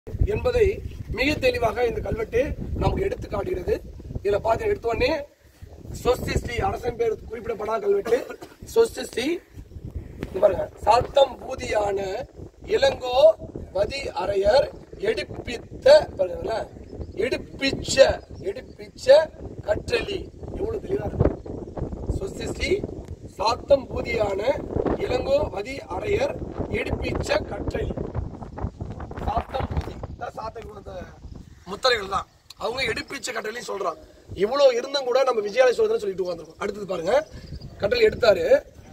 என்பதை மிக தெளிவாக இந்த கல்வெட்டு நமக்கு எடுத்து காட்டுகிறது இதுல பார்த்து எடுத்த உடனே சொஸ்தி ஸ்ரீ அரசன் பேர் குறிப்பிடப்படாத கல்வெட்டு சொஸ்தி ஸ்ரீ இங்க பாருங்க சாத்தம் பூதியான இளங்கோ வதி அரையர் எடுப்பித்த பாருங்களா எடுப்பிச்ச எடுப்பிச்ச கற்றலி எவ்வளவு தெளிவா இருக்கு சொஸ்தி ஸ்ரீ சாத்தம் பூதியான இளங்கோ வதி அரையர் எடுப்பிச்ச கற்றலி சாத்தம் பூதி தான் சாத்தம் கொடுத்த முத்திரைகள் தான் அவங்க எடுப்பிச்ச கட்டளையும் சொல்றாங்க இவ்வளவு இருந்தும் கூட நம்ம விஜயாலய சோதனை சொல்லிட்டு உட்காந்துருக்கோம் அடுத்தது பாருங்க கட்டளை எடுத்தாரு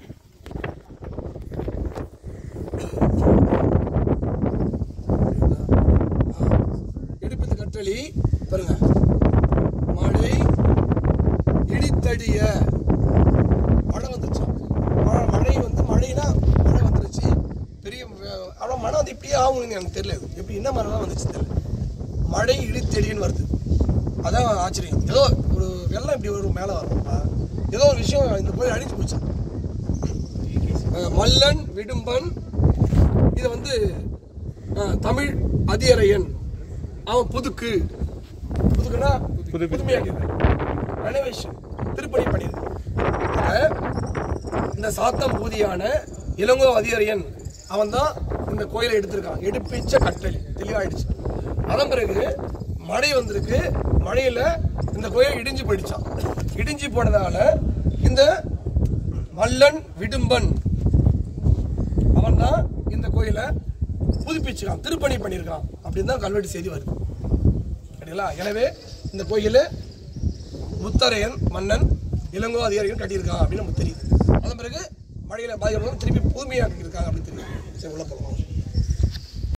எடுப்பித்த கட்டளி பாருங்க மழை இடித்தடிய மழை வந்துருச்சாம் மழை மழை வந்து மழைனா மழை வந்துருச்சு பெரிய வ- ஆனா மழை வந்து இப்படியே ஆகும்னு எனக்கு தெரியல இது. எப்படி என்ன மழை வந்துச்சு தெரியல மழை இடித்தடின்னு வருது அதான் ஆச்சரியம் ஏதோ ஒரு வெள்ளம் இப்படி ஒரு மேலே வரும் ஏதோ ஒரு விஷயம் இந்த கோயில் அழிஞ்சு போச்சு அஹ் மல்லன் விடும்பன் இது வந்து அஹ், தமிழ் அதியரையன் அவன் புதுக்கு புதுக்குன்னா புதுமையாக்கிறது ரெனோவேஷன் திருப்பணி பண்ணியது ஆக, இந்த சாத்தம் பூதியான இளங்கோ அதியரையன் அவன் தான் இந்த கோயிலை எடுத்திருக்கான் எடுப்பிச்ச கட்டளை தெளிவாயிடுச்சு அதன் பிறகு மழை வந்திருக்கு மழையில இந்த கோயில் இடிஞ்சு போயிடுச்சான் இடிஞ்சு போனதால இந்த மல்லன் விடும்பன் அவன் தான் இந்த கோயிலை புதுப்பிச்சிருக்கான் திருப்பணி பண்ணியிருக்கான் அப்படின்னு தான் கல்வெட்டு செய்தி வருது சரிங்களா எனவே இந்த கோயிலை முத்தரையன் மன்னன் இளங்கோ அதிகாரிகள் கட்டியிருக்கான் அப்படின்னு நமக்கு தெரியுது அதன் பிறகு மழையில பாதிக்கப்படும் திருப்பி புதுமையாக்கி இருக்காங்க அப்படின்னு தெரியுது சரி உள்ள போகலாம்